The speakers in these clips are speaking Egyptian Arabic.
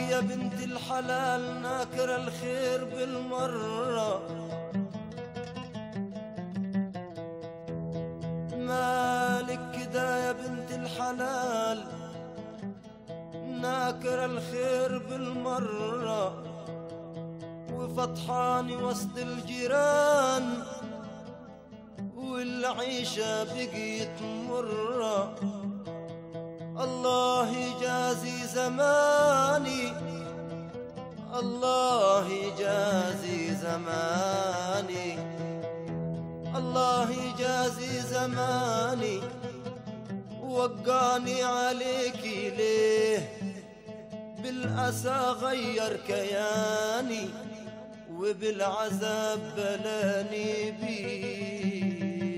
يا بنت الحلال ناكر الخير بالمرة مالك كده يا بنت الحلال ناكر الخير بالمرة وفطحاني وسط الجيران والعيشة بقيت مرة الله يجازي زماني الله يجازي زماني الله يجازي زماني وقاني عليك ليه بالأسى غير كياني وبالعذاب بلاني بيه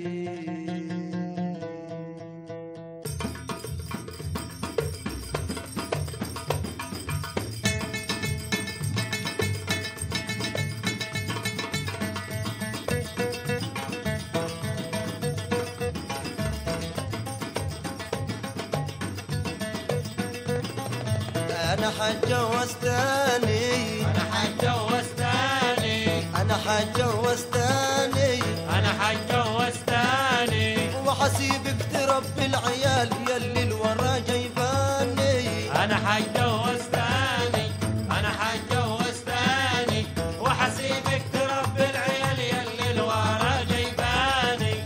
انا حتجوز تاني انا حتجوز تاني انا حتجوز تاني انا حتجوز تاني وحسيبك تربي العيال يلي الورا جايباني انا حتجوز تاني انا حتجوز تاني وحسيبك تربي العيال يلي الورا جيباني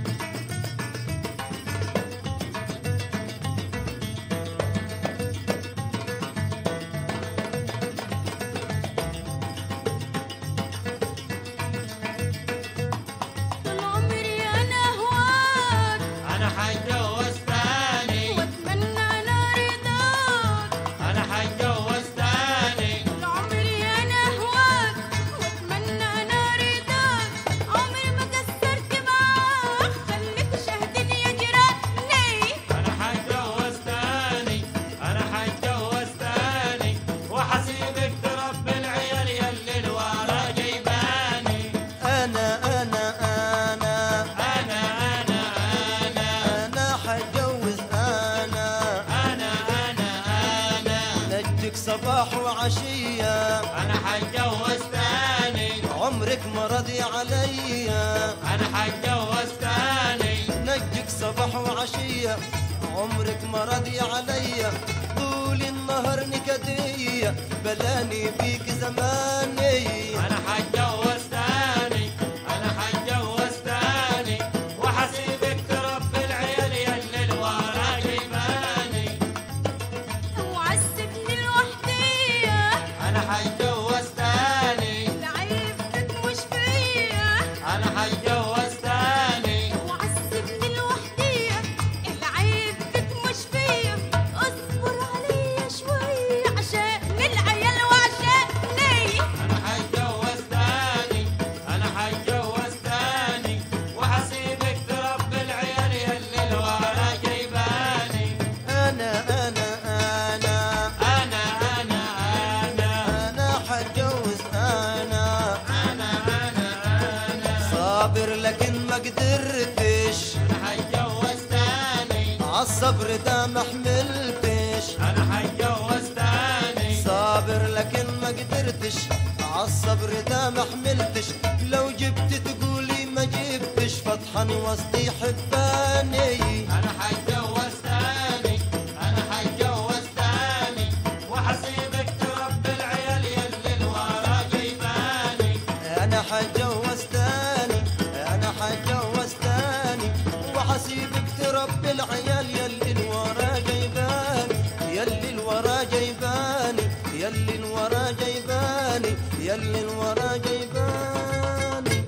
طول عمري انا هواك انا حتجوز تاني واتمنى انا رضاك انا حتجوز تاني طول عمري انا هواك واتمنى انا رضاك عمري ما قصرت معاك خليك شاهدين يا جيراني انا حتجوز تاني انا حتجوز تاني وحسيبك تربي العيال يلي الورا جيباني انا انا انا انا انا انا انا حتجوز انا انا انا انا نجك صباح وعشية انا حتجوز تاني عمرك ما رضي عليا انا حتجوز تاني نجك صباح وعشية عمرك ما رضي عليا طول النهر نكدية بلاني بيك زماني انا حتجوز تاني انا حتجوز تاني وحسيبك تربي العيال يلي الورا جيباني وعذبني لوحدي انا حتجوز تاني لعيبتك مش فيا انا حتجوز تاني وعذبني لوحدي العيبتك مش فيا اصبر عليا شوي عشان العيال وعشاني انا حتجوز تاني انا حتجوز تاني وحسيبك تربي العيال يلي الورا جيباني انا انا انا انا انا انا انا حتجوز انا انا انا انا صابر لكن ما قدرتش انا حتجوز تاني عالصبر ده ما حملتش انا حتجوز تاني صابر لكن ما قدرتش عالصبر ده ما حملتش لو جبت تقولي ما جبتش فطحني وسطي حباني انا حتجوز تاني انا حتجوز تاني وحسيبك تربي العيال يلي الورا جيباني انا حتجوز تاني انا حتجوز تاني وحسيبك تربي العيال يلي الورا جايباني يلي الورا جايباني يلي الورا جايباني يلي الورا جايباني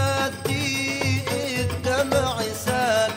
خدي الدمع سال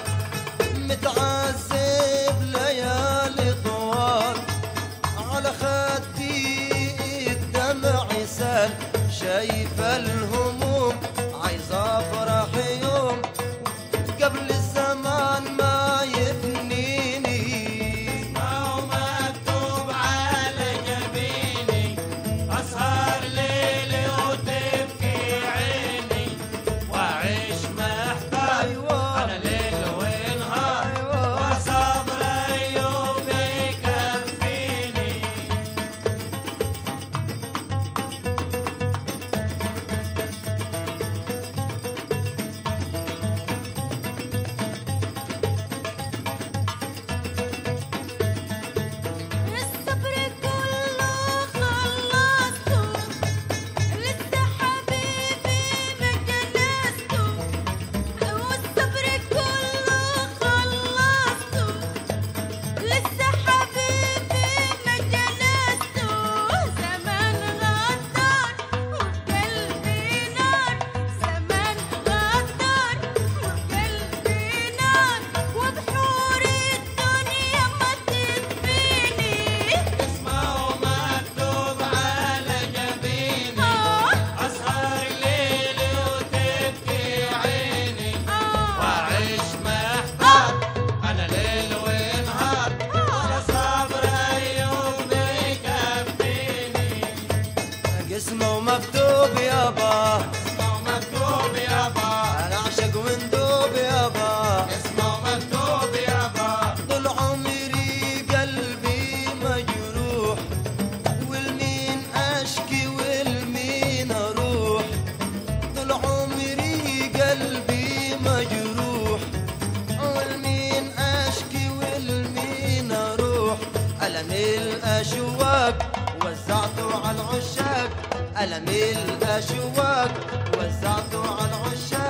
متعذب ليالي طوال على خدي الدمع سال شايف الهموم عايزة افرح يوم قبل الزمان ما يفنيني ما هو مكتوب على جبيني أسهر ليلي وتبكي عيني وأعيش محتار أيوة. أنا ليل ونهار أيوة. وصبر أيوب يكفيني الصبر كله خلصته لسه حبيبي ما جلسته والصبر كله خلصته لسه حبيبي ما جلسته زمان غدار وقلبي نار زمان غدار وقلبي نار وبحور الدنيا ما تكفيني اسمه مكتوب على جبيني آه أسهر ليلي وتبكي عيني آه وأعيش محتار أنا ليل ونهار ولا صبر أيوب يكفيني اسمه ومكتوب يابا اسمه مكتوب يابا انا اعشق وندوب يابا اسمه مكتوب يابا طول عمري قلبي مجروح والمين اشكي والمين اروح طول عمري قلبي مجروح والمين اشكي والمين اروح ألم الاشواق وزعته على العشاق ألم الاشواق وزعته على العشاق